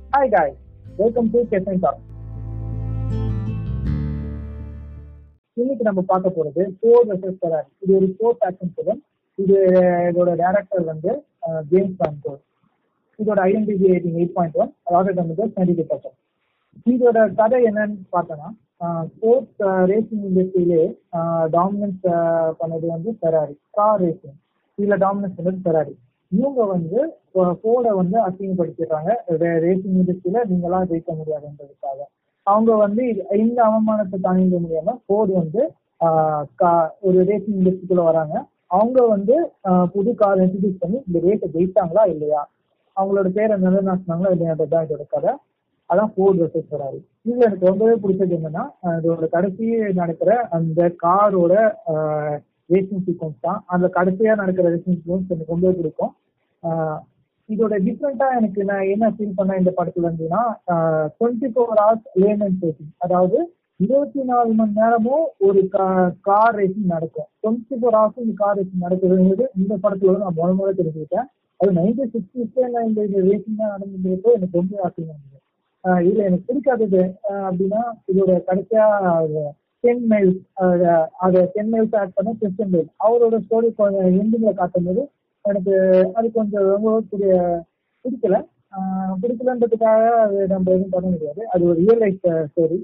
hi காய் welcome to கெசன் talk இன்னைக்கு நம்ம பார்க்க போறது ஃபோர் வெர்சஸ் ஃபெராரி இது ஒரு ஸ்போர்ட்ஸ் ஆக்ஷன் ஃபிலிம் இது இதோட டேரக்டர் வந்து ஜேம்ஸ் பான்கோர் இதோட identity rating eight point one rocket வந்து டுவெண்ட்டி டூ பர்சன்ட் இதோட கதை என்னன்னு பார்த்தோன்னா ஸ்போர்ட்ஸ் ரேசிங் இண்டஸ்ட்ரியிலே டாமினன்ஸ் பண்ணது வந்து ஃபெராரி கார் ரேசிங் இதில் டாமினன்ஸ் பண்ணது ஃபெராரி இவங்க வந்து ஃபோர்டை வந்து அசிங்கப்படுத்திடுறாங்க ரேசிங் இண்டஸ்ட்ரியில நீங்களாம் ஜெயிக்க முடியாதுன்றதுக்காக அவங்க வந்து இது- இந்த அவமானத்தை தாங்கிக்க முடியாம ஃபோர்டு வந்து ஆஹ் கா- ஒரு ரேசிங் இண்டஸ்ட்ரிக்குள்ள வராங்க அவங்க வந்து ஆஹ் புது கார் இன்ட்ரடியூஸ் பண்ணி இந்த ரேஸை ஜெயிச்சாங்களா இல்லையா அவங்களோட பேரை நிலைநாட்டினாங்களா இல்லையான்றது இதோட கதை அதான் ஃபோர்டு வர்சஸ் ஃபெராரி இதுல எனக்கு ரொம்பவே பிடிச்சது என்னன்னா ஆஹ் இதோட கடைசி நடக்கிற அந்த காரோட ரேசிங் சீக்வன்ஸ் தான் அந்த கடைசியா நடக்கிற ரேசிங் சீக்வன்ஸ் எனக்கு ரொம்பவே பிடிக்கும் ஆஹ் இதோட டிஃப்ரெண்டா எனக்கு நான் என்ன ஃபீல் பண்ண இந்த படத்துல இருந்துன்னா twenty four hours Le Mans racing அதாவது இருபத்தி நாலு மணி நேரமும் ஒரு கார் ரேசிங் நடக்கும் டுவெண்ட்டி ஃபோர் ஹவர்ஸ் இந்த கார் ரேசிங் நடக்குதுங்கிறது இந்த படத்துல வந்து நான் முத முறை தெரிஞ்சுக்கிட்டேன் அது நைன்டீன் சிக்ஸ்டீஸ்ல நான் இந்த ரேசிங் தான் நடந்துக்கிறப்போ எனக்கு ரொம்ப ஆசையா இருந்தது ஆஹ் இதுல எனக்கு பிடிக்காதது ஆஹ் அப்படின்னா இதோட கடைசியா டென் மைல்ஸ் அதை டென் மைல்ஸ் ஆட் பண்ண கிறிஸ்டன் மைல் அவரோட ஸ்டோரி கொஞ்சம் எண்டிங்ல காட்டும் போது எனக்கு அது கொஞ்சம் ரொம்ப புரிய பிடிக்கல ஆஹ் பிடிக்கலன்றதுக்காக அது நம்ம எதுவும் பண்ண முடியாது அது ஒரு ரியல் லைஃப் ஸ்டோரி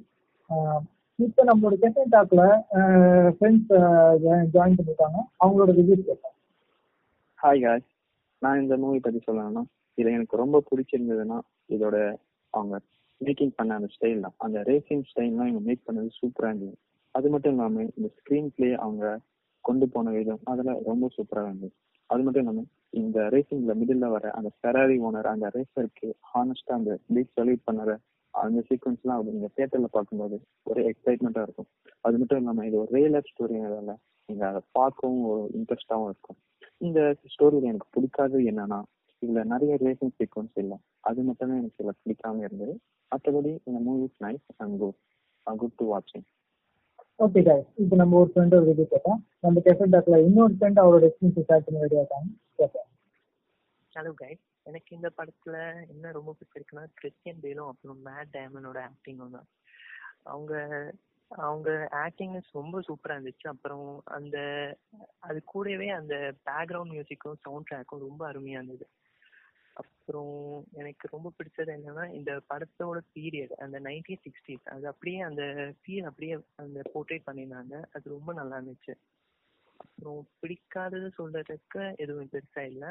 இப்போ நம்மளோட கெசன் டாக்ல ஃப்ரெண்ட்ஸ் ஜாயின் பண்ணிருக்காங்க அவங்களோட ரிவ்யூஸ் கேட்போம் ஹாய் காய்ஸ் நான் இந்த மூவி பத்தி சொல்லணும்னா இது எனக்கு ரொம்ப பிடிச்சிருந்ததுன்னா இதோட அவங்க மேக்கிங் பண்ண அந்த ஸ்டைல் தான் அந்த ரேசிங் ஸ்டைல்லாம் இவங்க மேக் பண்ணது சூப்பரா இருந்தது அது மட்டும் இல்லாம இந்த ஸ்கிரீன் பிளே அவங்க கொண்டு போன விதம் அதெல்லாம் ரொம்ப சூப்பரா இருந்தது அது மட்டும் இல்லாம இந்த ரேசிங்ல மிடில் வர அந்த ஃபெராரி ஓனர் அந்த ரேசருக்கு ஹானஸ்டா அந்த பிக் சல்யூட் பண்ணற அந்த சீக்வன்ஸ்லாம் அவங்க நீங்க தியேட்டர்ல பார்க்கும்போது ஒரு எக்ஸைட்மெண்ட்டா இருக்கும் அது மட்டும் இல்லாம இது ஒரு ரியல் லைஃப் ஸ்டோரிங்கிறதால நீங்க அதை பார்க்கவும் ஒரு இன்ட்ரெஸ்டாவும் இருக்கும் இந்த ஸ்டோரியில எனக்கு பிடிக்காதது என்னன்னா இதுல நிறைய ரேசிங் சீக்வன்ஸ் இல்லை அது மட்டும் தான் எனக்கு இதுல பிடிக்காம இருந்தது மற்றபடி இந்த movies nice and good good to வாட்சிங் ஓகே guys இப்போ நம்ம ஒரு ஃப்ரெண்டோட ரிவ்யூ கேட்டோம் நம்ம கெசன் டாக்ல இன்னொரு ஃப்ரெண்ட் அவரோட எக்ஸ்பீரியன்ஸ் ஷேர் பண்ண ரெடியா இருக்காங்க கேட்போம் ஹலோ கைஸ் எனக்கு இந்த படத்துல என்ன ரொம்ப பிடிச்சிருக்குன்னா கிறிஸ்டியன் பேலும் அப்புறம் மேட் டேமனோட ஆக்டிங்கும் தான் அவங்க அவங்க ஆக்டிங் ரொம்ப சூப்பரா இருந்துச்சு அப்புறம் அந்த அது கூடவே அந்த பேக்ரவுண்ட் மியூசிக்கும் சவுண்ட் ட்ராக்கும் ரொம்ப அருமையா இருந்தது அப்புறம் எனக்கு ரொம்ப பிடிச்சது என்னன்னா இந்த படத்தோட பீரியட் அந்த நைன்டீன் சிக்ஸ்டீஸ் அது அப்படியே அந்த ஃபீல் அப்படியே அந்த போர்ட்ரேட் பண்ணியிருந்தாங்க அது ரொம்ப நல்லா இருந்துச்சு அப்புறம் பிடிக்காதது சொல்றதுக்கு எதுவும் பெருசா இல்லை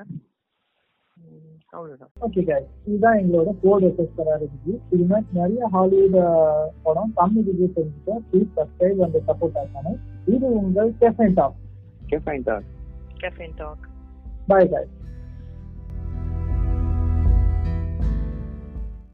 உம் அவ்வளவுதான் ஓகே guys இதுதான் எங்களோட ஃபோர் வெர்சஸ் ஃபெராரி ரிவ்யூ இது மாதிரி நிறைய ஹாலிவுட் படம் தமிழ் ரிவ்யூ தெரிஞ்சுக்க ப்ளீஸ் சப்ஸ்கிரைப் அந்த சப்போர்ட் ஆகணும் இது உங்கள் கெசன் டாக் ஓகே ஃபைன் சார் கேஃபேன் டாக் பாய் guys